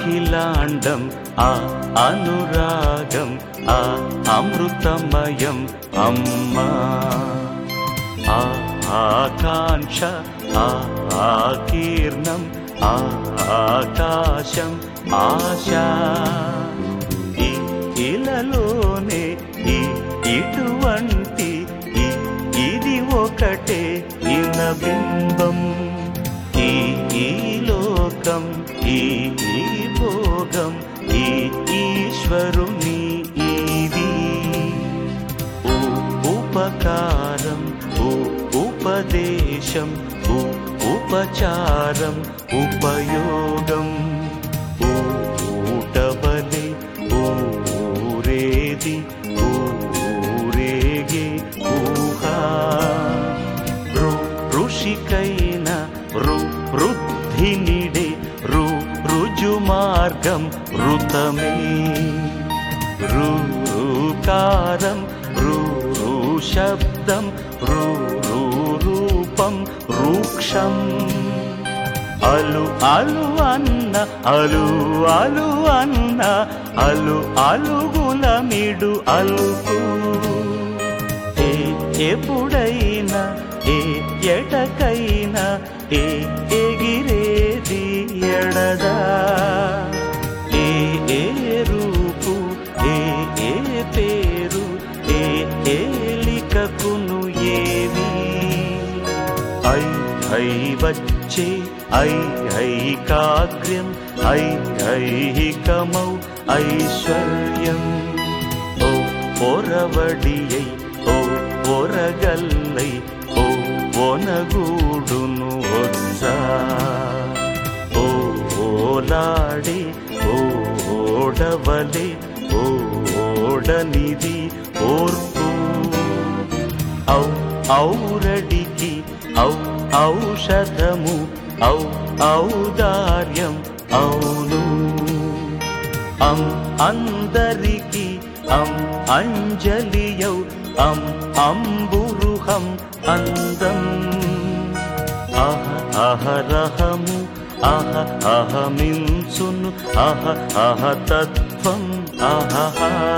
అఖిలాండం ఆ అనురాగం ఆ అమృతమయం అమ్మా ఆ ఆకాంక్ష ఆ ఆకీర్ణం ఆ ఆకాశం ఆశ ఈ ఇలలోనే ఈ ఇటువంటి ఈ ఇది ఒకటే ఇన బింబం ఈ ఈ లోకం ఈ ఈ భోగం ఈ ఈశ్వరుని ఇది ఓ ఉపకారం ఓ ఉపదేశం ఓ ఉపచారం ఉపయోగం ఓ ఊటబలి ఊరేది ఊరేగే ఊహా రు ఋషికైన రు వృద్ధినిడే రు రుజు మార్గం ఋతమే రూకారం రూ రూ శబ్దం రూ రూ రూపం రూక్షం అలు అలు అన్న అలు అలు అన్న అలు అలుగుల మిడు అలుకు ఏ ఎప్పుడైనా ఏ ఎటకైనా ఏ ఎగిరేది ఎడదా ఏ ఏ రూపు ఏ ఏ పేరు ఏ ఏలికకును ఏమి ఐ ఐ వచ్చే ఐ ఐకాగ్ర్యం ఐ ఐహికమౌ ఐశ్వర్యం ఓ పొరవడియై ఓ పొరగల్లై ఓ ఒనగూడును వచ్చా ఓ ఓలాడే ఓ ఓడవలే ఓ ఓడనిది ఓర్పు ఔ ఔరడికి ఔ ఔషధము ఔ ఔదార్యం అవును అం అందరికి అం అంజలియౌ అం అంబురుహం అందం అహ అహరహము అహ అహమించును అహ అహ తత్వం అహహ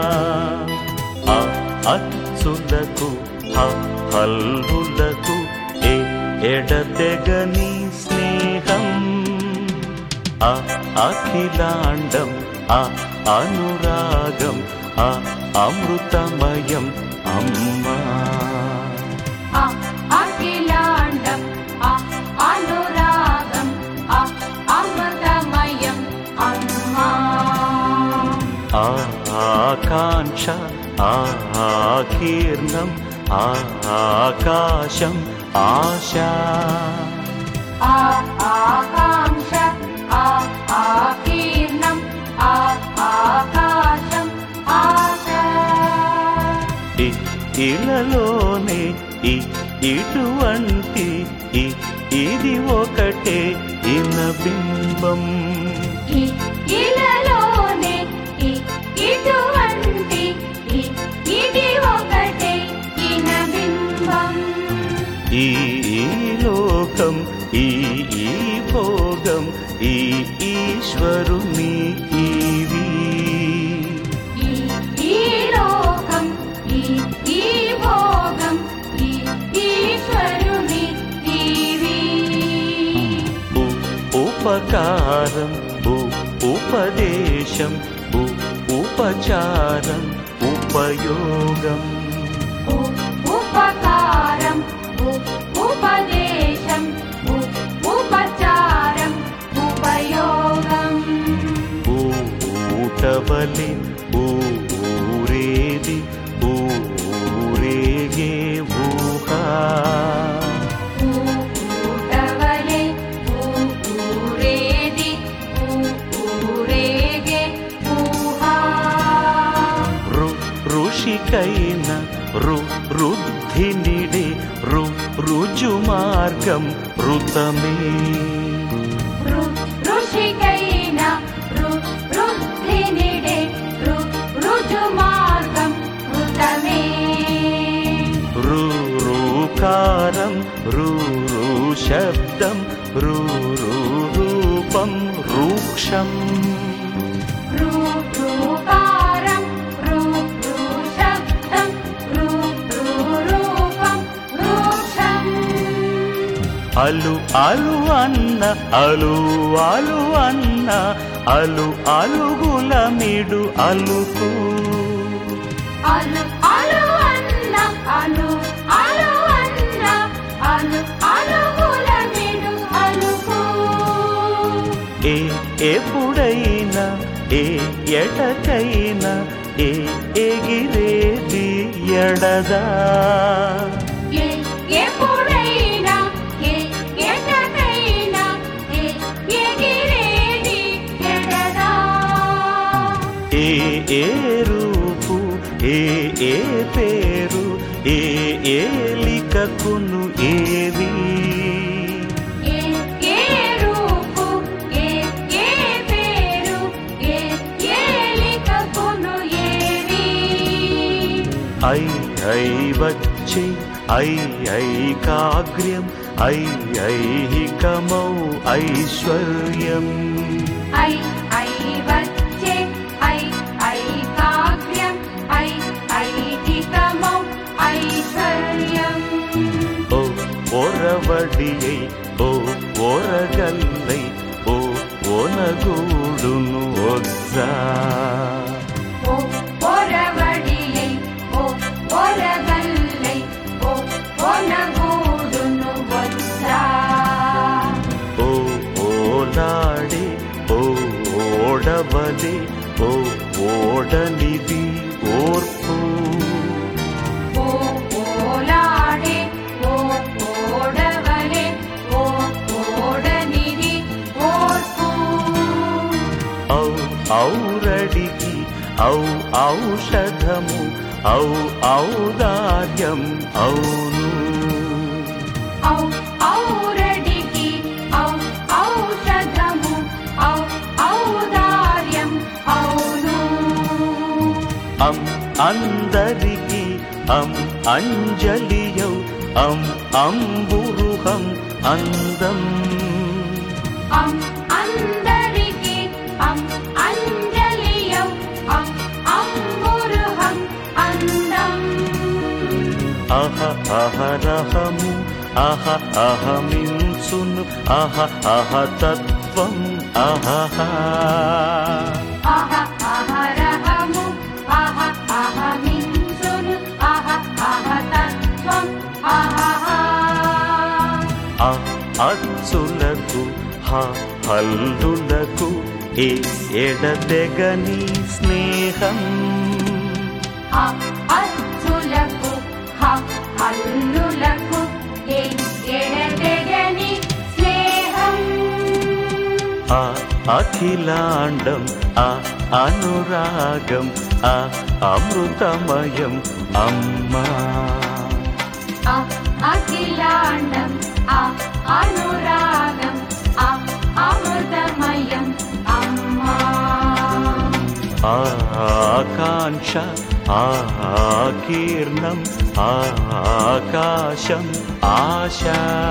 అ అచ్చులకు హ హల్లులకు ఏ ఎడతెగని స్నేహం ఆ అఖిలాండం ఆ అనురాగం ఆ అమృతమయం అమ్మా ఆ అఖిలాండం ఆ అనురాగం ఆ అమృతమయం అమ్మా ఆ ఆకాంక్ష ఆ ఆకీర్ణం ఆ ఆకాశం ఆశ ఆ ఆకాంక్ష ఆ ఆకీర్ణం ఆ ఆకాశం ఆశ ఈ ఇలలోనే ఈ ఇటువంటి ఈ ఇది ఒకటే ఇన బింబం ఈ ఇలలోనే ఈ ఇటువంటి ఈ ఇది ఒకటే ఇన బింబం ఈ ఈ లోకం ఈ ఈ భోగం ఈ ఈశ్వరుని ఇవి ఈ ఈ లోకం ఈ ఈ భోగం ఈ ఈశ్వరుని ఇవి ఉ ఉపకారం ఉ ఉపదేశం ఉ ఉపచారం ఉపయోగం ఉ- ఉపకారం ఉ- ఉపదేశం ఉ- ఉపచారం ఉపయోగం ఊటబలి ఊరేది ఊరేగే ఊహా ఊటవలే ఊరేది ఊరేగే ఊహా రు ఋషికైన రు రుద్ధినిడే రు రుజు మార్గం ఋతమే రు- ఋషికైన రు- వృద్ధినిడే రు- రుజు మార్గం ఋతమే రు రూకారం రు రూ శబ్దం రు రూ రూపం రూక్ష వృక్షం रू ऋकारं रू रू शब्दं रू रू रूपं वृक्षम् అలు అలు అన్న అలు అలు అన్న అలు అలుగుల మిడు అలుకు అలు అలు అన్న అలు అలు అన్న అలు అలుగుల మిడు అలుకు ఏ ఎప్పుడైనా ఏ ఎటకైనా ఏ ఎగిరేది ఎడదా ఏ ఎప్పుడైనా ఏ ఎటకైనా ఏ ఎగిరేది ఎడదా ఏ ఏ రూపు ఏ ఏ పేరు ఏ ఏలికకును ఏవి ఏ ఏ రూపు ఏ ఏ పేరు ఏ ఏలికకును ఏవి ఐ ఐ వచ్చే ఐ ఐ కాగ్ర్యం ఐ ఐహికమౌ ఐశ్వర్యం ఐ ఐ వచ్చే ఐ ఐ కావ్యం ఐ ఐహికమౌ ఐశ్వర్యం ఓ ఒరవడియై ఓ ఒరగల్లై ఓ ఒనగూడును ఒజ్జా ఓ ఒరవడియై ఓ ఒరగల్లై ఓ ఒనగూడును వద్దా ఓ ఓలాడే ఓ ఓడవలే ఓ ఓడనిది ఓర్పు ఓ ఓలాడే ఓ ఓడవలే ఓ ఓడనిది ఓర్పు ఔ ఔరడికి ఔ ఔషధము ఔ ఔదార్యం ఔను ఔ ఔరడికి ఔ ఔషధము ఔ ఔదార్యం ఔను అం అందరికి అం అంజలియౌ అం అంబురుహం అందం అం అందరికి అం అంజలియం అం అంబురుహం అందం అహ అహరహము అహ అహమింసును అహ అహ తత్వం అహహ అహ అహరహము అహ అహమింసును అహ అహ తత్వం అహహ అ అచ్చులకు హ హల్లులకు ఏ ఎడతెగని స్నేహం ఆ అచ్చులకు హ హల్లులకు ఏ ఎడతెగని స్నేహం ఆ అఖిలాండం ఆ అనురాగం ఆ అమృతమయం అమ్మా ఆ అఖిలాండం ఆ అనురాగం ఆ అమృతమయం అమ్మా ఆ ఆకాంక్ష ఆ కీర్ణం ఆ ఆకాశం ఆశ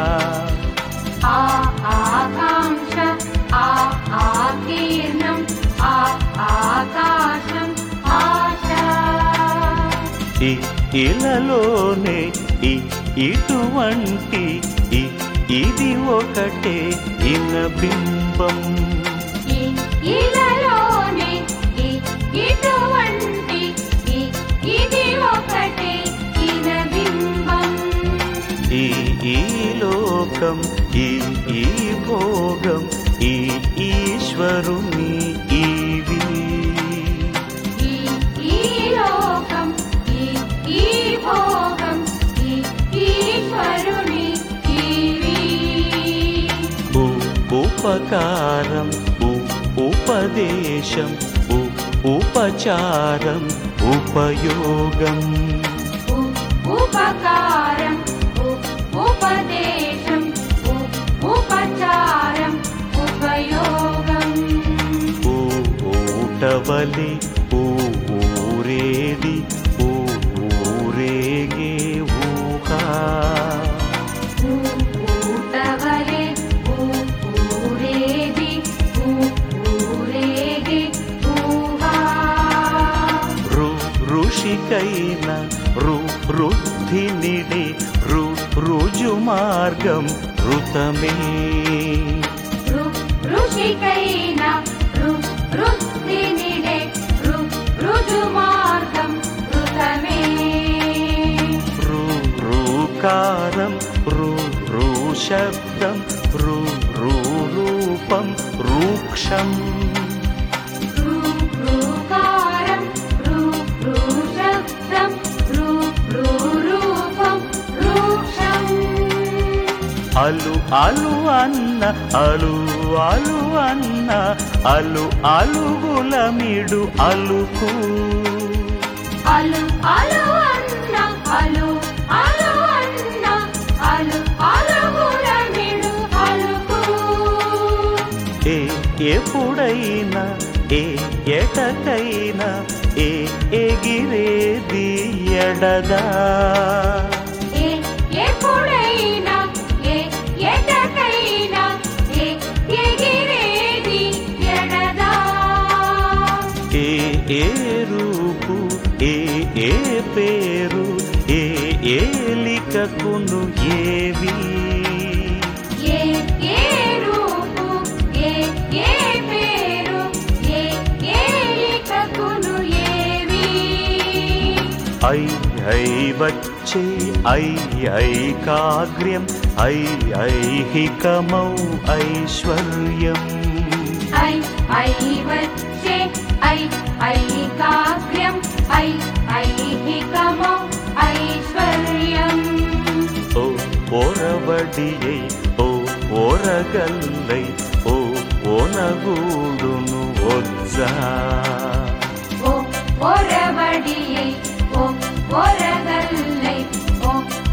ఆ ఆకాంక్ష ఆ ఆకీర్ణం ఆ ఆకాశం ఆశ ఈ ఇలలోనే ఈ ఇటువంటి ఈ ఇది ఒకటే ఇన బింబం ఈ ఇలలోనే ఈ ఇటువంటి ఈ ఇది ఒకటే ఇన బింబం ఈ ఈ లోకం ఈ ఈ భోగం ఈ ఈశ్వరుని ఈవి ఈ ఈ లోకం ఈ ఈ భోగం ఈ ఈశ్వరుని ఈవి ఉ ఉపకారం ఉ ఉపదేశం ఉ ఉపచారం ఉపయోగం ఉ- ఉపకారం ఉ- ఉపదేశం ఉ- ఉపచారం ఉపయోగం ఊ ఊటవలి ఊ ఊరేది ఊ ఊరేగే ఊహా ఊ- ఊటవలె ఊ- ఊరేది ఊ- వృద్ధినిడే రు రుజు మార్గం ఋతమే రు ఋషికైన రు వృత్తినిడే రు రుజు మార్గం ఋతమే రు రుకారం రు రు శబ్దం రు రు రూపం రూక్షం రు రుకారం రు రు శబ్దం రు రు రూపం రూక్షం అలు అలు అన్న అలు అలు అన్న అలు అలుగులమిడు అలుకు అలు అలు అన్న అలు అలు అన్న అలు అలుగులమిడు అలుకు ఏ ఎప్పుడైనా ఏ ఎటకైనా ఏ ఎగిరేది ఎడదా ఏ ఎప్పుడైనా ఏ ఎటకైనా ఏ ఎగిరేది ఎడదా ఏ ఏ రూపు ఏ ఏ పేరు ఏ ఏలికకును ఏవి ఏ ఏ రూపు ఏ ఏ పేరు ఏ ఏలికకును ఏవి ఐ ఐ వచ్చే ఐ ఐకాగ్ర్యం ఐ ఐహికమౌ ఐశ్వర్యం ఐ ఐ వచ్చే ఐ ఐకాగ్ర్యం ఐ ఐహికమో ఐశ్వర్యం ఓ ఓరవడియై ఓ ఓరగల్లై ఓ ఓనగూడును ఒజ్జా ఓ ఒరవడియై ఓ ఒరగల్లై ఓ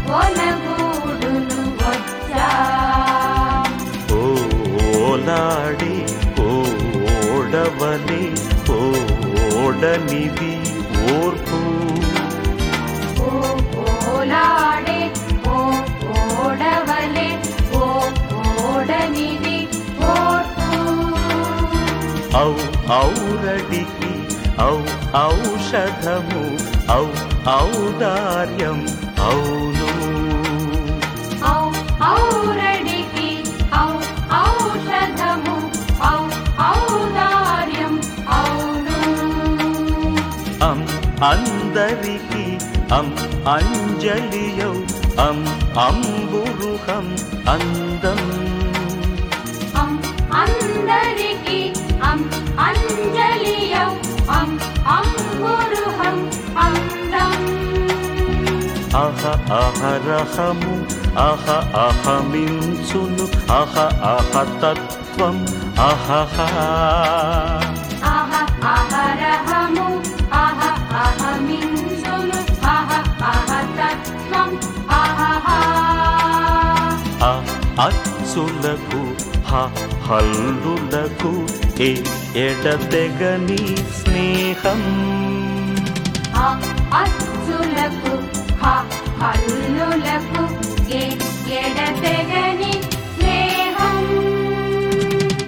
ఒనగూడును వచ్చా ఓ ఓలాడి ఓ ఓడవలి ఓ ఓడనిది ఓర్పు ఓ ఓలాడే ఓ ఓడవలే ఓ ఓడనిది ఓర్పు ఔ ఔరడికి ఔ ఔషధము ఔ ఔదార్యం ఔను ఔ ఔరడికి ఔ ఔషధము ఔ ఔదార్యం ఔను అం అందరికి అం అంజలియౌ అం అంబురుహం అందం అం అందరికి అం అంజలియం అం అంబురుహం అందం అహ అహరహము అహ అహమించును అహ అహ తత్వం అహహ అహ అహరహము అహ అహమింసును అహ అహ తత్వం అహహ అ అచ్చులకు హ హల్లులకు ఏ ఎడతెగని స్నేహం అ అచ్చ